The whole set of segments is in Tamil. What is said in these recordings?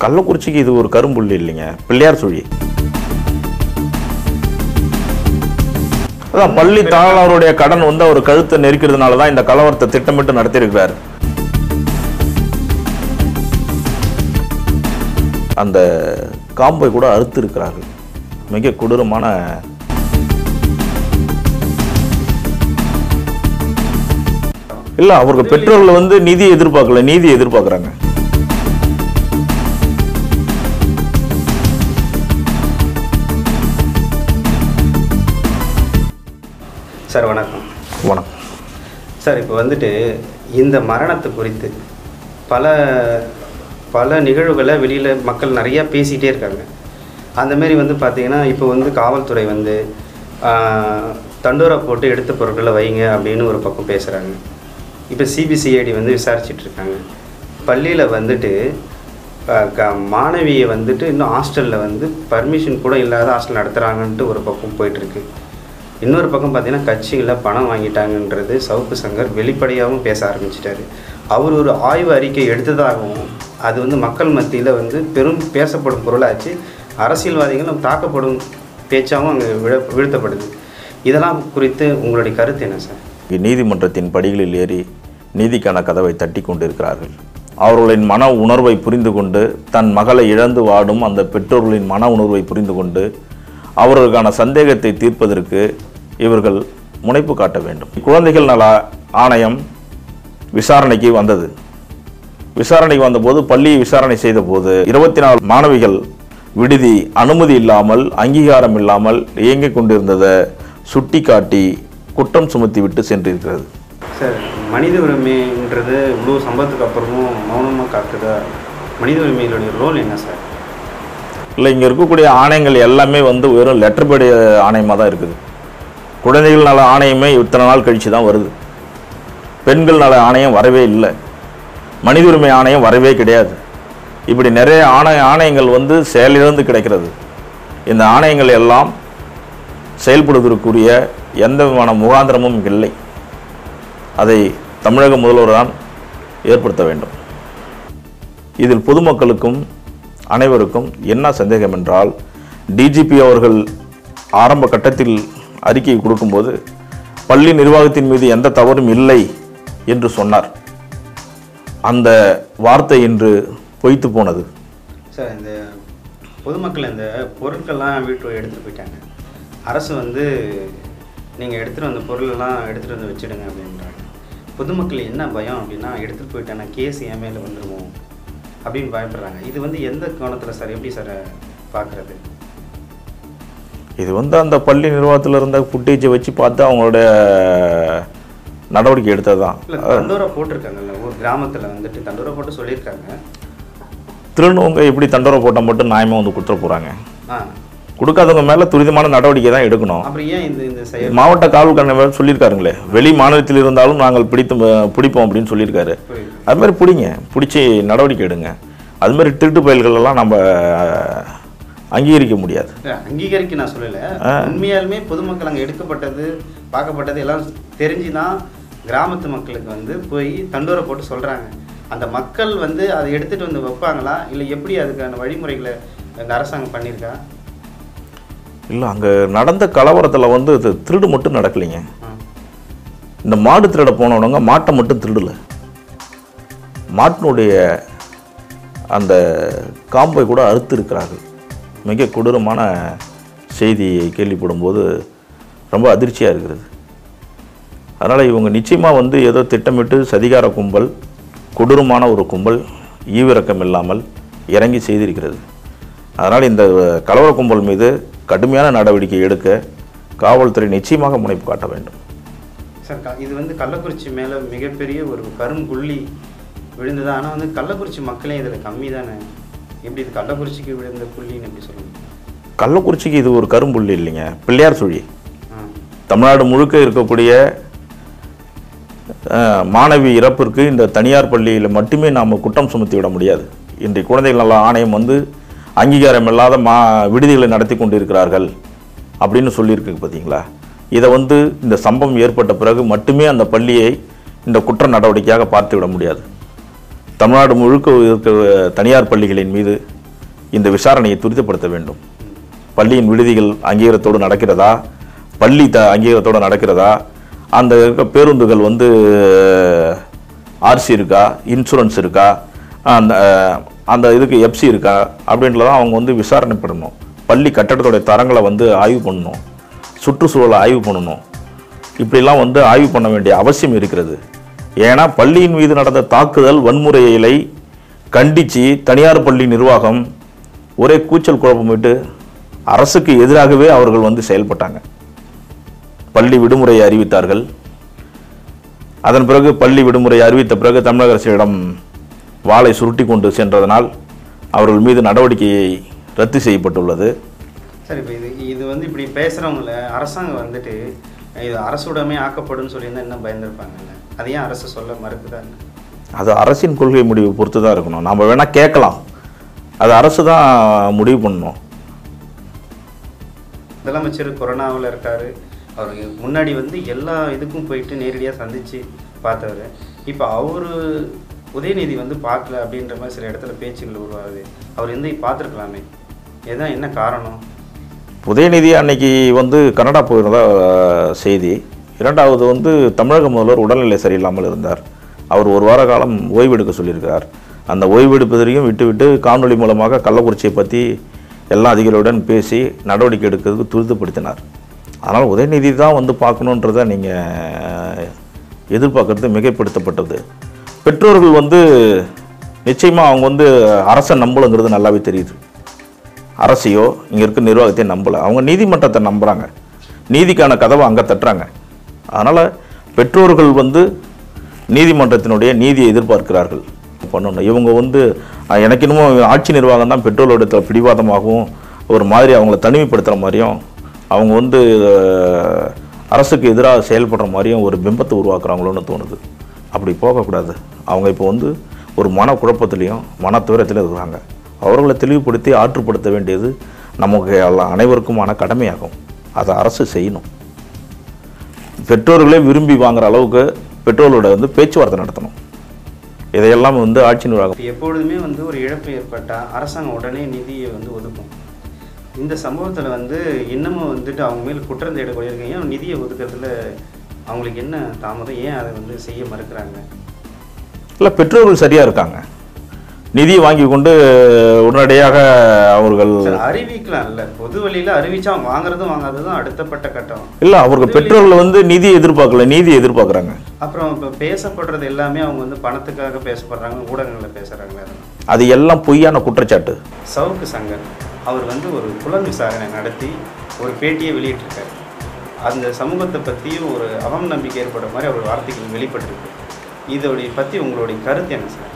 கள்ளக்குறிச்சிக்கு இது ஒரு கரும்புள்ளி இல்லைங்க பிள்ளையார் சுழி அதான் பள்ளி தாளருடைய கடன் வந்து அவர் கழுத்தை நெரிக்கிறதுனால தான் இந்த கலவரத்தை திட்டமிட்டு நடத்தியிருக்கிறார் அந்த காம்பை கூட அறுத்து இருக்கிறார்கள் மிக கொடூரமான இல்ல அவர்கள் பெற்றோர்கள் வந்து நீதி எதிர்பார்க்கல நீதி எதிர்பார்க்கறாங்க சார் வணக்கம் வணக்கம் சார் இப்போ வந்துட்டு இந்த மரணத்தை குறித்து பல பல நிகழ்வுகளை வெளியில் மக்கள் நிறையா பேசிகிட்டே இருக்காங்க அந்த மாதிரி வந்து பார்த்தீங்கன்னா இப்போ வந்து காவல்துறை வந்து ஆஹ், தண்டோரா போட்டு எடுத்த பொருட்களை வைங்க அப்படின்னு ஒரு பக்கம் பேசுகிறாங்க இப்போ சிபிசிஐடி வந்து விசாரிச்சிட்டு இருக்காங்க பள்ளியில் வந்துட்டு ஆஹ், க- மாணவியை வந்துட்டு இன்னும் ஹாஸ்டலில் வந்து பர்மிஷன் கூட இல்லாத ஹாஸ்டல் நடத்துகிறாங்கன்ட்டு ஒரு பக்கம் போயிட்டுருக்கு இன்னொரு பக்கம் பார்த்தீங்கன்னா கட்சிகளை பணம் வாங்கிட்டாங்கன்றது சவுக்கு சங்கர் வெளிப்படையாகவும் பேச ஆரம்பிச்சிட்டாரு அவர் ஒரு ஆய்வு அறிக்கை எடுத்ததாகவும் அது வந்து மக்கள் மத்தியில் வந்து பெரும் பேசப்படும் பொருளாச்சு அரசியல்வாதிகளும் தாக்கப்படும் பேச்சாகவும் அங்கே விழ வீழ்த்தப்படுது இதெல்லாம் குறித்து உங்களுடைய கருத்து என்ன சார் நீதிமன்றத்தின் படிகளில் ஏறி நீதிக்கான கதவை தட்டி கொண்டிருக்கிறார்கள் அவர்களின் மன உணர்வை புரிந்து கொண்டு தன் மகளை இழந்து வாடும் அந்த பெற்றோர்களின் மன உணர்வை புரிந்து கொண்டு அவர்களுக்கான சந்தேகத்தை தீர்ப்பதற்கு இவர்கள் முனைப்பு காட்ட வேண்டும் குழந்தைகள் நல ஆணையம் விசாரணைக்கு வந்தது விசாரணைக்கு வந்தபோது பள்ளி விசாரணை செய்தபோது இருபத்தி நாலு மாணவிகள் விடுதி அனுமதி இல்லாமல் அங்கீகாரம் இல்லாமல் இயங்கிக் கொண்டிருந்ததை சுட்டிக்காட்டி குற்றம் சுமத்தி விட்டு சென்றிருக்கிறது சார் மனித உரிமைன்றது இவ்வளோ சம்பவத்துக்கு அப்புறமும் மௌனமாக காக்குதா மனித உரிமைகளுடைய ரோல் என்ன சார் இல்லை இங்கே இருக்கக்கூடிய ஆணையங்கள் எல்லாமே வந்து வெறும் லெட்டர் பேடு ஆணையமாக தான் இருக்குது குழந்தைகள் நல ஆணையமே இத்தனை நாள் கழித்து தான் வருது பெண்கள் நல ஆணையம் வரவே இல்லை மனித உரிமை ஆணையம் வரவே கிடையாது இப்படி நிறைய ஆணைய ஆணையங்கள் வந்து செயலிழந்து கிடைக்கிறது இந்த ஆணையங்கள் எல்லாம் செயல்படுவதற்குரிய எந்த விதமான முகாந்திரமும் இல்லை அதை தமிழக முதல்வர் தான் ஏற்படுத்த வேண்டும் இதில் பொதுமக்களுக்கும் அனைவருக்கும் என்ன சந்தேகம் என்றால் டிஜிபி அவர்கள் ஆரம்ப கட்டத்தில் அறிக்கை கொடுக்கும்போது பள்ளி நிர்வாகத்தின் மீது எந்த தவறும் இல்லை என்று சொன்னார் அந்த வார்த்தை இன்று பொய்த்து போனது சார் இந்த பொதுமக்கள் இந்த பொருட்கள்லாம் வீட்டு எடுத்துகிட்டு போயிட்டாங்க அரசு வந்து நீங்கள் எடுத்துகிட்டு வந்த பொருளெல்லாம் எடுத்துகிட்டு வந்து வச்சுடுங்க அப்படின்றாங்க பொதுமக்கள் என்ன பயம் அப்படின்னா எடுத்துகிட்டு போயிட்டாங்க கேஸ் என் மேலே வந்துருமோ அப்படின்னு பயப்படுறாங்க இது வந்து எந்த கோணத்தில் சார் எப்படி சார் பார்க்குறது இது வந்து அந்த பள்ளி நிர்வாகத்தில் இருந்த ஃபுட்டேஜை வச்சு பார்த்து அவங்களுடைய நடவடிக்கை எடுத்தது தான் இல்லை தண்டோரா போட்டிருக்காங்கல்ல ஒரு கிராமத்தில் வந்துட்டு தண்டோரா போட்டு சொல்லியிருக்காங்க திருநவங்க எப்படி தண்டோரை போட்டால் மட்டும் நியாயமாக வந்து கொடுத்துட போகிறாங்க ஆ கொடுக்காதவங்க மேலே துரிதமான நடவடிக்கை தான் எடுக்கணும் அப்புறம் ஏன் இந்த இந்த செயல் மாவட்ட காவல் கண்காணிப்பாளர் சொல்லியிருக்காருங்களே வெளி மாநிலத்தில் இருந்தாலும் நாங்கள் பிடித்து பிடிப்போம் அப்படின்னு சொல்லியிருக்காரு புரியுது அது மாதிரி பிடிங்க பிடிச்சி நடவடிக்கை எடுங்க அது மாதிரி திருட்டு பயல்கள் எல்லாம் நம்ம அங்கீகரிக்க முடியாது இல்ல, அங்கீகரிக்க நான் சொல்லலை ஆ. உண்மையாலுமே பொதுமக்கள் அங்கே எடுக்கப்பட்டது பார்க்கப்பட்டது எல்லாம் தெரிஞ்சு தான் கிராமத்து மக்களுக்கு வந்து போய் தண்டோரை போட்டு சொல்கிறாங்க அந்த மக்கள் வந்து அதை எடுத்துகிட்டு வந்து வைப்பாங்களா இல்லை எப்படி அதுக்கான வழிமுறைகளை இந்த அரசாங்கம் பண்ணியிருக்கா இல்லை அங்கே நடந்த கலவரத்தில் வந்து இது திருடு மட்டும் நடக்கலைங்க ஆ. இந்த மாடு திருட போனவனுங்க மாட்டை மட்டும் திருடலை மாட்டினுடைய அந்த காம்பை கூட அறுத்து இருக்கிறார்கள் மிக கொடூரமான செய்தியை கேள்விப்படும்போது ரொம்ப அதிர்ச்சியாக இருக்கிறது அதனால் இவங்க நிச்சயமாக வந்து ஏதோ திட்டமிட்டு சதிகார கும்பல் கொடூரமான ஒரு கும்பல் ஈவிரக்கம் இல்லாமல் இறங்கி செய்திருக்கிறது அதனால் இந்த கலவர கும்பல் மீது கடுமையான நடவடிக்கை எடுக்க காவல்துறை நிச்சயமாக முனைப்பு காட்ட வேண்டும் சார் க- இது வந்து கள்ளக்குறிச்சி மேலே மிகப்பெரிய ஒரு கரும்புள்ளி விழுந்தது ஆனால் வந்து கள்ளக்குறிச்சி மக்களே இதில் கம்மி தானே எப்படி இது கள்ளக்குறிச்சிக்கு விழுந்த புள்ளின்னு எப்படி சொல்லுங்க கள்ளக்குறிச்சிக்கு இது ஒரு கரும்புள்ளி இல்லைங்க பிள்ளையார் சுழி ஆ தமிழ்நாடு முழுக்க இருக்கக்கூடிய அஹ், மாணவி இறப்பிற்கு இந்த தனியார் பள்ளியில் மட்டுமே நாம் குற்றம் சுமத்தி விட முடியாது இன்றைய குழந்தைகள் நல ஆணையம் வந்து அங்கீகாரம் இல்லாத மா விடுதிகளை நடத்தி கொண்டிருக்கிறார்கள் அப்படின்னு சொல்லியிருக்கு பார்த்தீங்களா இதை வந்து இந்த சம்பவம் ஏற்பட்ட பிறகு மட்டுமே அந்த பள்ளியை இந்த குற்ற நடவடிக்கையாக பார்த்து விட முடியாது தமிழ்நாடு முழுக்க இருக்கிற தனியார் பள்ளிகளின் மீது இந்த விசாரணையை துரிதப்படுத்த வேண்டும் பள்ளியின் விடுதிகள் அங்கீகாரத்தோடு நடக்கிறதா பள்ளி த அங்கீகாரத்தோடு நடக்கிறதா அந்த இருக்க பேருந்துகள் வந்து ஆர்சி இருக்கா இன்சூரன்ஸ் இருக்கா அந்த அந்த இதுக்கு எஃப்சி இருக்கா அப்படின்றதான் அவங்க வந்து விசாரணை பண்ணணும் பள்ளி கட்டடத்தோடைய தரங்களை வந்து ஆய்வு பண்ணணும் சுற்றுச்சூழலை ஆய்வு பண்ணணும் இப்படிலாம் வந்து ஆய்வு பண்ண வேண்டிய அவசியம் இருக்கிறது ஏன்னா பள்ளியின் மீது நடந்த தாக்குதல் வன்முறைகளை கண்டித்து தனியார் பள்ளி நிர்வாகம் ஒரே கூச்சல் குழப்பமிட்டு அரசுக்கு எதிராகவே அவர்கள் வந்து செயல்பட்டாங்க பள்ளி விடுமுறையை அறிவித்தார்கள் அதன் பிறகு பள்ளி விடுமுறை அறிவித்த பிறகு தமிழக அரசிடம் வாளை சுருட்டி கொண்டு சென்றதனால் அவர்கள் மீது நடவடிக்கையை ரத்து செய்யப்பட்டுள்ளது சார் இப்போ இது இது வந்து இப்படி பேசுகிறவங்கள அரசாங்கம் வந்துட்டு இது அரசுடமே ஆக்கப்படும் சொல்லியிருந்தா இன்னும் பயந்துருப்பாங்கல்ல அது ஏன் அரசு சொல்ல மறுக்குதா என்ன? அது அரசின் கொள்கை முடிவு பொறுத்து தான் இருக்கணும் நம்ம வேணால் கேட்கலாம் அது அரசு தான் முடிவு பண்ணணும் முதலமைச்சர் கொரோனாவில் இருக்காரு அவருக்கு முன்னாடி வந்து எல்லா இதுக்கும் போயிட்டு நேரடியாக சந்தித்து பார்த்தவர் இப்போ அவர் உதயநிதி வந்து பார்க்கல அப்படின்ற மாதிரி சில இடத்துல பேச்சுகள் உருவாகுது அவர் எந்த பார்த்துருக்கலாமே எதான் என்ன காரணம் உதயநிதி அன்னைக்கு வந்து கனடா போயிருந்தா அஹ், செய்தி இரண்டாவது வந்து தமிழக முதல்வர் உடல்நிலை சரியில்லாமல் இருந்தார் அவர் ஒரு வார காலம் ஓய்வெடுக்க சொல்லியிருக்கிறார் அந்த ஓய்வெடுப்பதையும் விட்டுவிட்டு காணொளி மூலமாக கள்ளக்குறிச்சியை பற்றி எல்லா அதிகாரிகளுடன் பேசி நடவடிக்கை எடுக்கிறதுக்கு துரிதப்படுத்தினார் அதனால் உதயநிதி தான் வந்து பார்க்கணுன்றதை நீங்கள் எதிர்பார்க்கறது மிகைப்படுத்தப்பட்டது பெற்றோர்கள் வந்து நிச்சயமாக அவங்க வந்து அரசை நம்பலுங்கிறது நல்லாவே தெரியுது அரசையோ இங்கே இருக்க நிர்வாகத்தையும் நம்பலை அவங்க நீதிமன்றத்தை நம்புகிறாங்க நீதிக்கான கதவை அங்கே தட்டுறாங்க அதனால் பெற்றோர்கள் வந்து நீதிமன்றத்தினுடைய நீதியை எதிர்பார்க்கிறார்கள் பண்ணணும் இவங்க வந்து அஹ், எனக்கு என்னமோ ஆட்சி நிர்வாகம் தான் பெற்றோர்களிடத்தில் பிடிவாதமாகவும் ஒரு மாதிரி அவங்கள தனிமைப்படுத்துகிற மாதிரியும் அவங்க வந்து அஹ், அரசுக்கு எதிராக செயல்படுற மாதிரியும் ஒரு பிம்பத்தை உருவாக்குறாங்களோன்னு தோணுது அப்படி போகக்கூடாது அவங்க இப்போ வந்து ஒரு மன குழப்பத்திலையும் மன துயரத்திலும் இருக்கிறாங்க அவர்களை தெளிவுபடுத்தி ஆற்றுப்படுத்த வேண்டியது நமக்கு எல்லா அனைவருக்குமான கடமையாகும் அதை அரசு செய்யணும் பெற்றோர்களே விரும்பி வாங்குற அளவுக்கு பெற்றோர்களோட வந்து பேச்சுவார்த்தை நடத்தணும் இதையெல்லாம் வந்து ஆட்சி நிர்வாகம் இப்போ எப்பொழுதுமே வந்து ஒரு இழப்பு ஏற்பட்டால் அரசாங்கம் உடனே நிதியை வந்து ஒதுக்கும் இந்த சம்பவத்தில் வந்து இன்னமும் வந்துட்டு அவங்க மேல் குற்றம் தேடக்கூடிய ஏன் நிதியை ஒதுக்கிறதுல அவங்களுக்கு என்ன தாமதம் ஏன் அதை வந்து செய்ய மறுக்கிறாங்க இல்லை பெற்றோர்கள் சரியாக இருக்காங்க நிதியை வாங்கி கொண்டு உடனடியாக அவர்கள் சார் அறிவிக்கலாம் இல்லை பொது வழியில் அறிவிச்சா அவங்க வாங்குறதும் வாங்காததும் அடுத்தப்பட்ட கட்டம் இல்லை அவர்கள் பெற்றோர்கள் வந்து நிதியை எதிர்பார்க்கல நீதியை எதிர்பார்க்குறாங்க அப்புறம் இப்போ பேசப்படுறது எல்லாமே அவங்க வந்து பணத்துக்காக பேசப்படுறாங்க ஊடகங்களில் பேசுகிறாங்களே அதெல்லாம் அது எல்லாம் பொய்யான குற்றச்சாட்டு சவுக்கு சங்கர் அவர் வந்து ஒரு புலன் விசாரணை நடத்தி ஒரு பேட்டியை வெளியிட்டிருக்காரு அந்த சமூகத்தை பற்றியும் ஒரு அவம் நம்பிக்கை ஏற்படுற மாதிரி அவர் வார்த்தைகள் வெளிப்பட்டிருக்கு இதோடைய பற்றி உங்களுடைய கருத்து என்ன சார்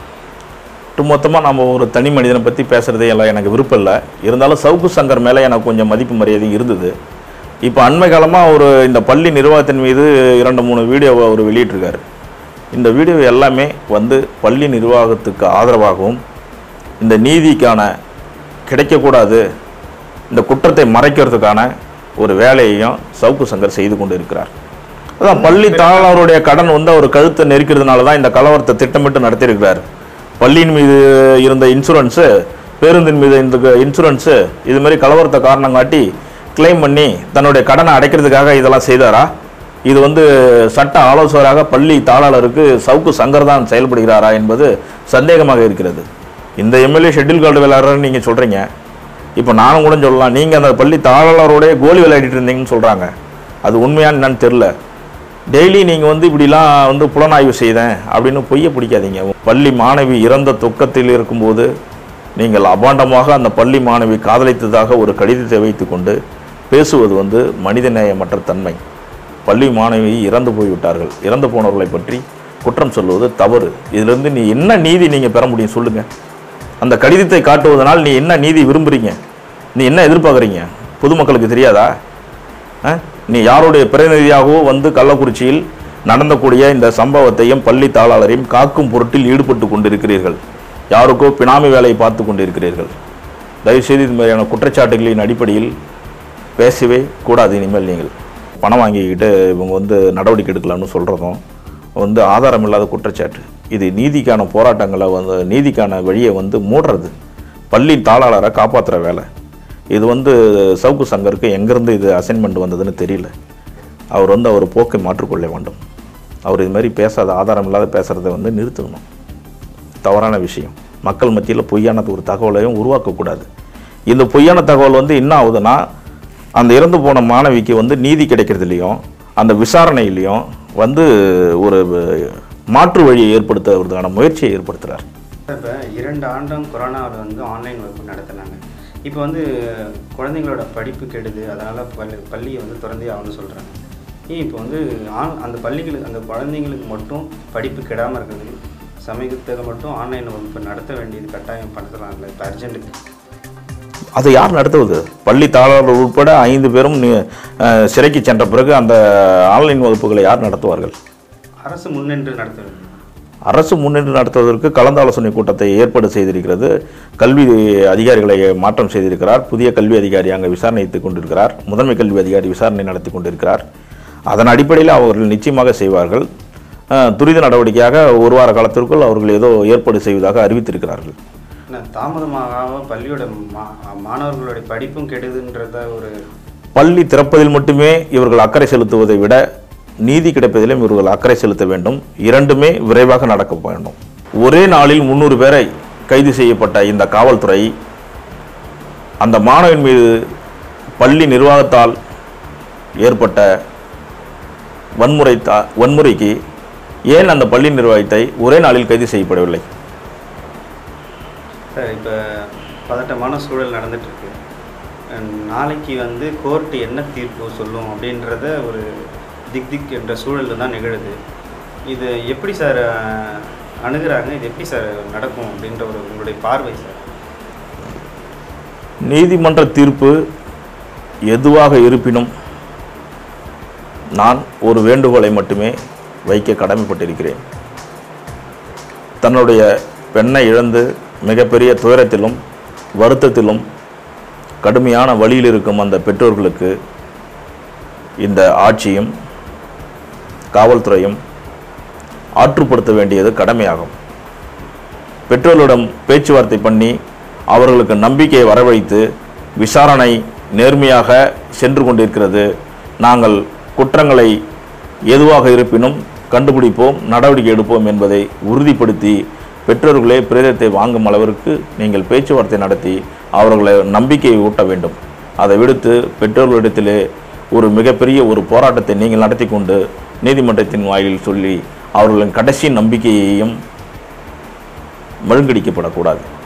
ஒட்டுமொத்தமாக நம்ம ஒரு தனி மனிதனை பற்றி பேசுகிறதே எல்லாம் எனக்கு விருப்பம் இல்லை இருந்தாலும் சவுக்கு சங்கர் மேலே எனக்கு கொஞ்சம் மதிப்பு மரியாதை இருந்தது இப்போ அண்மை காலமாக ஒரு இந்த பள்ளி நிர்வாகத்தின் மீது இரண்டு மூணு வீடியோவை அவர் வெளியிட்டிருக்காரு இந்த வீடியோ எல்லாமே வந்து பள்ளி நிர்வாகத்துக்கு ஆதரவாகவும் இந்த நீதிக்கான கிடைக்கக்கூடாது இந்த குற்றத்தை மறைக்கிறதுக்கான ஒரு வேலையையும் சவுக்கு சங்கர் செய்து கொண்டு இருக்கிறார் அதான் பள்ளி தாளருடைய கடன் வந்து அவர் கழுத்தை நெரிக்கிறதுனால தான் இந்த கலவரத்தை திட்டமிட்டு நடத்தியிருக்கிறார் பள்ளியின் மீது இருந்த இன்சூரன்ஸு பேருந்தின் மீது இந்த இன்சூரன்ஸு இது மாதிரி கலவரத்தை காரணம் காட்டி கிளைம் பண்ணி தன்னுடைய கடனை அடைக்கிறதுக்காக இதெல்லாம் செய்தாரா இது வந்து சட்ட ஆலோசகராக பள்ளி தாளாளருக்கு சவுக்கு சங்கர் தான் செயல்படுகிறாரா என்பது சந்தேகமாக இருக்கிறது இந்த எம்எல்ஏ ஷெட்யூல் கார்டு விளையாடுறன்னு நீங்கள் சொல்கிறீங்க இப்போ நானும் கூட சொல்லலாம் நீங்கள் அந்த பள்ளி தாளாளரோடைய கோலி விளையாடிட்டு இருந்தீங்கன்னு சொல்கிறாங்க அது உண்மையான்னு என்னன்னு தெரில டெய்லி நீங்கள் வந்து இப்படிலாம் வந்து புலனாய்வு செய்தேன் அப்படின்னு பொய்யை பிடிக்காதீங்க பள்ளி மாணவி இறந்த துக்கத்தில் இருக்கும்போது நீங்கள் அபாண்டமாக அந்த பள்ளி மாணவி காதலித்ததாக ஒரு கடிதத்தை வைத்துக்கொண்டு பேசுவது வந்து மனிதநேயமற்ற தன்மை பள்ளி மாணவி இறந்து போய்விட்டார்கள் இறந்து போனவர்களை பற்றி குற்றம் சொல்வது தவறு இதிலிருந்து நீ என்ன நீதி நீங்கள் பெற முடியும் சொல்லுங்கள் அந்த கடிதத்தை காட்டுவதனால் நீ என்ன நீதி விரும்புகிறீங்க நீ என்ன எதிர்பார்க்குறீங்க பொதுமக்களுக்கு தெரியாதா ஆ? நீ யாருடைய பிரதிநிதியாகவோ வந்து கள்ளக்குறிச்சியில் நடந்தக்கூடிய இந்த சம்பவத்தையும் பள்ளி தாளாளரையும் காக்கும் பொருட்டில் ஈடுபட்டு கொண்டிருக்கிறீர்கள் யாருக்கோ பினாமி வேலையை பார்த்து கொண்டிருக்கிறீர்கள் தயவுசெய்து இது மாதிரியான குற்றச்சாட்டுகளின் அடிப்படையில் பேசவே கூடாது இனிமேல் நீங்கள் பணம் வாங்கிக்கிட்டு இவங்க வந்து நடவடிக்கை எடுக்கலாம்னு சொல்கிறதும் வந்து ஆதாரம் இல்லாத குற்றச்சாட்டு இது நீதிக்கான போராட்டங்களை வந்து நீதிக்கான வழியை வந்து மூடுறது பள்ளி தாளாளரை காப்பாற்றுற வேலை இது வந்து சவுக்கு சங்கருக்கு எங்கேருந்து இது அசைன்மெண்ட் வந்ததுன்னு தெரியல அவர் வந்து அவர் போக்கை மாற்றிக்கொள்ள வேண்டும் அவர் இது மாதிரி பேசாத ஆதாரம் இல்லாத பேசுகிறத வந்து நிறுத்தணும் தவறான விஷயம் மக்கள் மத்தியில் பொய்யான ஒரு தகவலையும் உருவாக்கக்கூடாது இந்த பொய்யான தகவல் வந்து என்ன ஆகுதுன்னா அந்த இறந்து போன மாணவிக்கு வந்து நீதி கிடைக்கிறதுலையும் அந்த விசாரணையிலையும் வந்து ஒரு மாற்று வழியை ஏற்படுத்துவதற்கான முயற்சியை ஏற்படுத்துகிறார் இப்போ இரண்டு ஆண்டும் கொரோனாவில் வந்து ஆன்லைன் வகுப்பு நடத்தினாங்க இப்போ வந்து குழந்தைங்களோட படிப்பு கெடுது அதனால் பள்ளி பள்ளியை வந்து திறந்தே ஆகணும்னு சொல்கிறாங்க ஏன் இப்போ வந்து ஆன் அந்த பள்ளிகளுக்கு அந்த குழந்தைங்களுக்கு மட்டும் படிப்பு கெடாமல் இருக்குது சமீபத்தில் மட்டும் ஆன்லைன் வகுப்பு நடத்த வேண்டியது கட்டாயம் படுத்தலாம்ல இப்போ அர்ஜென்ட்டுக்கு அதை யார் நடத்துவது பள்ளி தாளர்கள் உட்பட ஐந்து பேரும் நி- அஹ், சிறைக்கு சென்ற பிறகு அந்த ஆன்லைன் வகுப்புகளை யார் நடத்துவார்கள் அரசு முன்னின்று நடத்த வேண்டும் அரசு முன்னின்று நடத்துவதற்கு கலந்தாலோசனை கூட்டத்தை ஏற்பாடு செய்திருக்கிறது கல்வி அதிகாரிகளை மாற்றம் செய்திருக்கிறார் புதிய கல்வி அதிகாரி அங்கே விசாரணைத்து கொண்டிருக்கிறார் முதன்மை கல்வி அதிகாரி விசாரணை நடத்தி கொண்டிருக்கிறார் அதன் அடிப்படையில் அவர்கள் நிச்சயமாக செய்வார்கள் அஹ், துரித நடவடிக்கையாக ஒரு வார காலத்திற்குள் அவர்கள் ஏதோ ஏற்பாடு செய்வதாக அறிவித்திருக்கிறார்கள் என்ன தாமதமாக பள்ளியோட மா மாணவர்களுடைய படிப்பும் கெடுதுன்றத ஒரு பள்ளி திறப்பதில் மட்டுமே இவர்கள் அக்கறை செலுத்துவதை விட நீதி கிடைப்பதிலும் இவர்கள் அக்கறை செலுத்த வேண்டும் இரண்டுமே விரைவாக நடக்க வேண்டும் ஒரே நாளில் முந்நூறு பேரை கைது செய்யப்பட்ட இந்த காவல்துறை அந்த மாணவன் மீது பள்ளி நிர்வாகத்தால் ஏற்பட்ட வன்முறை தா- வன்முறைக்கு ஏன் அந்த பள்ளி நிர்வாகத்தை ஒரே நாளில் கைது செய்யப்படவில்லை சார் இப்போ பதட்டமான சூழல் நடந்துட்டுருக்கு நாளைக்கு வந்து கோர்ட்டு என்ன தீர்ப்பு சொல்லும் அப்படின்றத ஒரு திக் திக் என்ற சூழலில் தான் நிகழுது இது எப்படி சார் அஹ், அணுகுறாங்க இது எப்படி சார் நடக்கும் அப்படின்ற ஒரு உங்களுடைய பார்வை சார் நீதிமன்ற தீர்ப்பு எதுவாக இருப்பினும் நான் ஒரு வேண்டுகோளை மட்டுமே வைக்க கடமைப்பட்டிருக்கிறேன் தன்னுடைய பெண்ணை இழந்து மிகப்பெரிய துயரத்திலும் வருத்தத்திலும் கடுமையான வழியில் இருக்கும் அந்த பெற்றோர்களுக்கு இந்த ஆட்சியும் காவல்துறையும் ஆற்றுப்படுத்த வேண்டியது கடமையாகும் பெற்றோர்களிடம் பேச்சுவார்த்தை பண்ணி அவர்களுக்கு நம்பிக்கையை வரவழைத்து விசாரணை நேர்மையாக சென்று கொண்டிருக்கிறது நாங்கள் குற்றங்களை எதுவாக இருப்பினும் கண்டுபிடிப்போம் நடவடிக்கை எடுப்போம் என்பதை உறுதிப்படுத்தி பெற்றோர்களே பிரேதத்தை வாங்கும் அளவிற்கு நீங்கள் பேச்சுவார்த்தை நடத்தி அவர்களை நம்பிக்கையை ஊட்ட வேண்டும் அதை விடுத்து பெற்றோர்களிடத்திலே ஒரு மிகப்பெரிய ஒரு போராட்டத்தை நீங்கள் நடத்தி கொண்டு நீதிமன்றத்தின் வாயிலில் சொல்லி அவர்களின் கடைசி நம்பிக்கையையும் மழுங்கடிக்கப்படக்கூடாது